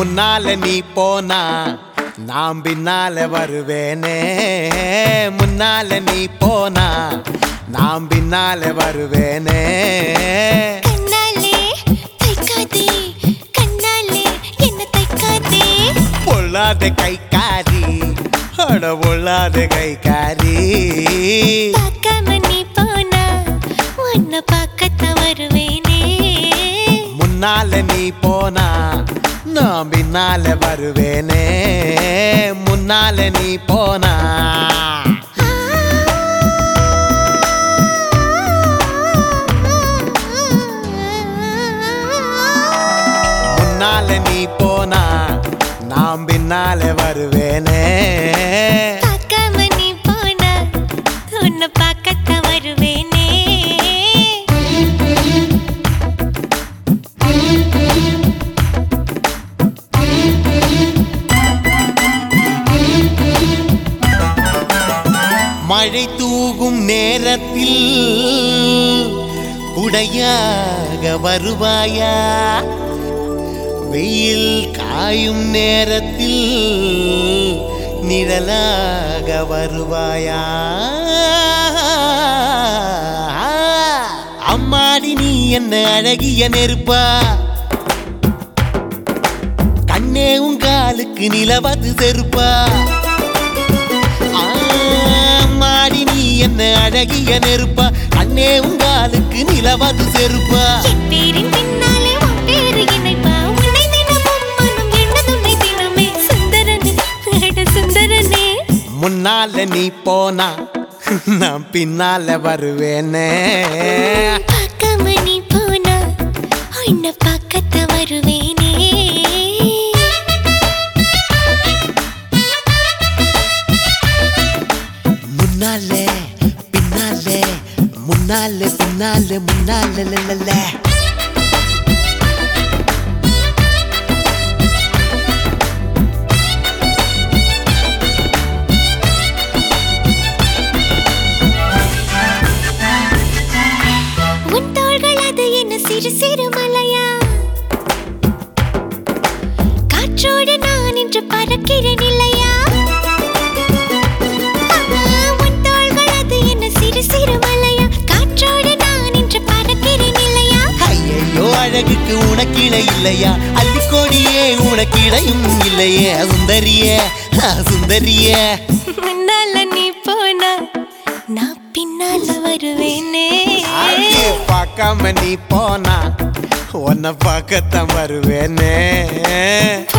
முன்னால நீ போனா நான் பின்னால வருவேனே முன்னால நீ போனா நான் பின்னால வருவேனே கண்ணாலே தைக்காதே கண்ணாலே என்ன தைக்காதே பொல்லாத கைக்காரி அட பொல்லாத கைக்காரி பார்க்காம நீ போனா உன்னை பார்க்கத்தான் வருவேனே முன்னால நீ போனா நான் பின்னால வருவேனே முன்னால நீ போனா முன்னால நீ போனா நான் பின்னால வருவேனே பார்க்காம நீ போனா உன்னை பார்க்கத்தான் வருவேனே மழை தூகும் நேரத்தில் குடையாக வருவாயா வெயில் காயும் நேரத்தில் நிழலாக வருவாயா அம்மாடி நீ என்ன அழகிய நெருப்பா கண்ணே உங்காலுக்கு நிலவது செருப்பா மாடி நீ என்ன அழகிய நெருப்பா அண்ணே உங்காலுக்கு நிலவது செருப்பா என் பேரின் பின்னாலே உன் பேரு இணைப்பா உன்னை தினமும் மனம் எண்ணதுன்னை தினமே சுந்தரனே அட சுந்தரனே முன்னால நீ போனா நான் பின்னால வருவேனே பார்க்காம நீ போனா உன்னை பார்க்கத்தான் வருவேனே முன்னாலே பின்னாலே முன்னாலே பின்னாலே முன்னாலே லலல. உன் தோள்கள் அது என்ன சிறு சிறு மலையா காற்றோடு நான் இன்று பறக்கிறேன் இல்லையா உன் தோள்கள் அது என்ன சிறு சிறு மலையா காற்றோடு நான் இன்று பறக்கிறேன் இல்லையா ஐயையோ அழகுக்கு உனக்கிட இல்லையா அள்ளிக்கோடியே உனக்கிடையும் இல்லையே சுந்தரியே ஆ, சுந்தரியே முன்னால நீ போனா நான் பின்னால வருவேனே அடி பார்க்காம நீ போனா உன்னை பார்க்கத்தான் வருவேனே